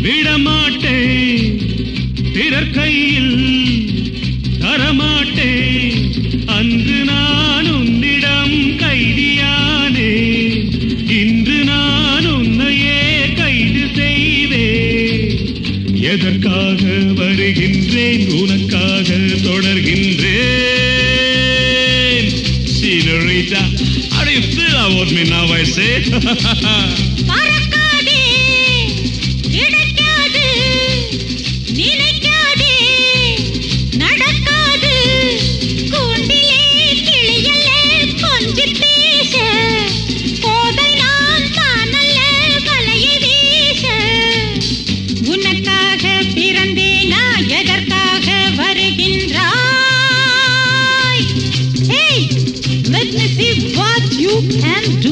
விடமாட்டேன் பிறர் கையில் தரமாட்டேன் அன்று நான் உன்னிடம் கைதியானே இன்று நான் உன்னையே கைது செய்தேன் எதற்காக வருகின்றேன் உனக்காக தொடர்கின்றேன் Senorita, how do you feel about me now, I say? பறக்காதே கிடைக்காது நினைக்காதே நடக்காது கூண்டிலே கிளியல்ல கொஞ்சி பேச போதை நான் தானல்ல வலையை வீச உனக்காக பிறந்தேனா எதற்காக வருகின்றாய் Hey, let me see what you can do.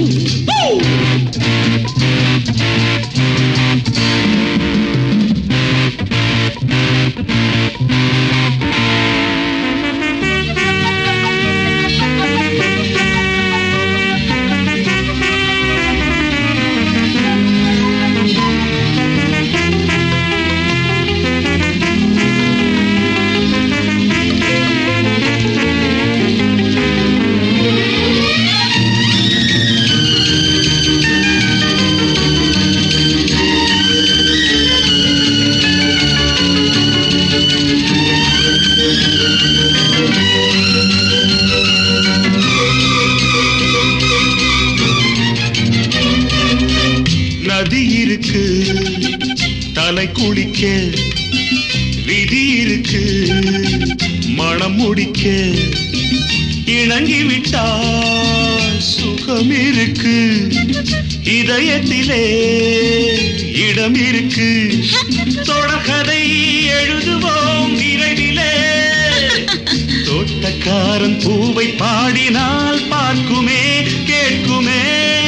நதி இருக்கு தலை குளிக்க விதி இருக்கு மனம் முடிக்க இணங்கி விட்டால் சுகம் இருக்கு இதயத்திலே இடம் இருக்கு தொடர்கதை எழுதுவோம் விரைவிலே தோட்டக்காரன் பூவை பாடினால் பார்க்குமே கேட்குமே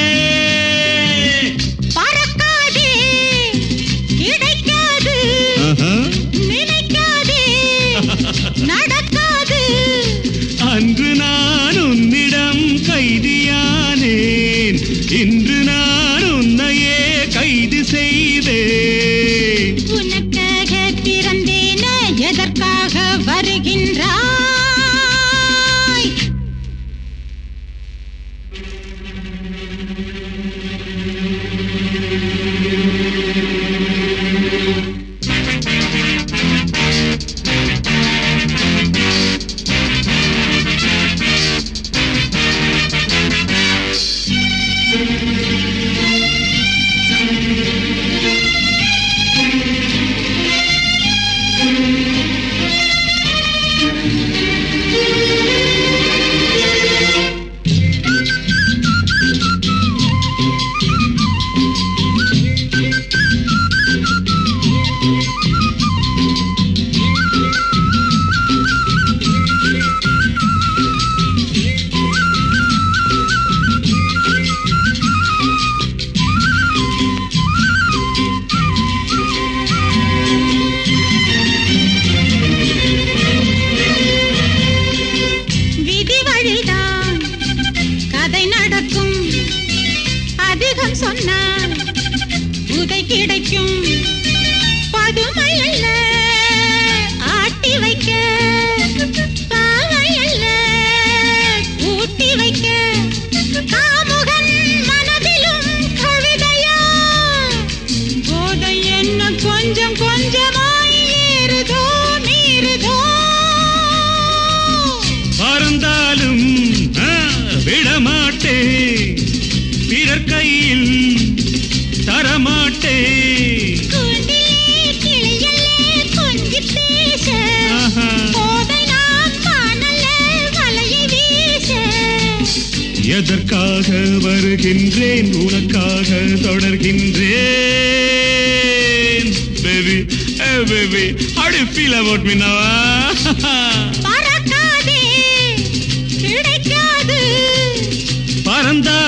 பறக்காதே கிடைக்காது நினைக்காதே நடக்காது அன்று நான் உன்னிடம் கைதியானேன் இன்று நான் உன்னையே கைது செய்தேன் உனக்காக பிறந்தேன எதற்காக வருகின்றாய் விதி வழிதான் கதை நடக்கும் அதிகம் சொன்னால் உதை கிடைக்கும் பதுமை அல்ல ஆட்டி வைக்க பாவை அல்ல ஊட்டி வைக்க காமுகன் மனதிலும் கவிதையா போதை என்ன கொஞ்சம் கொஞ்சமாய் ஏறுதோ மீறுதோ பறந்தாலும் ஆ, விடமாட்டேன் பிறர் கையில் தரமாட்டேன் கூண்டிலே கிளியல்லே கொஞ்சி பேச ஆஹா. போதை நான் காணல வலையை வீச எதற்காக வருகின்றேன் உனக்காக தொடர்கின்றேன் baby baby how do you feel about me now பறக்காதே கிடைக்காது பறந்தா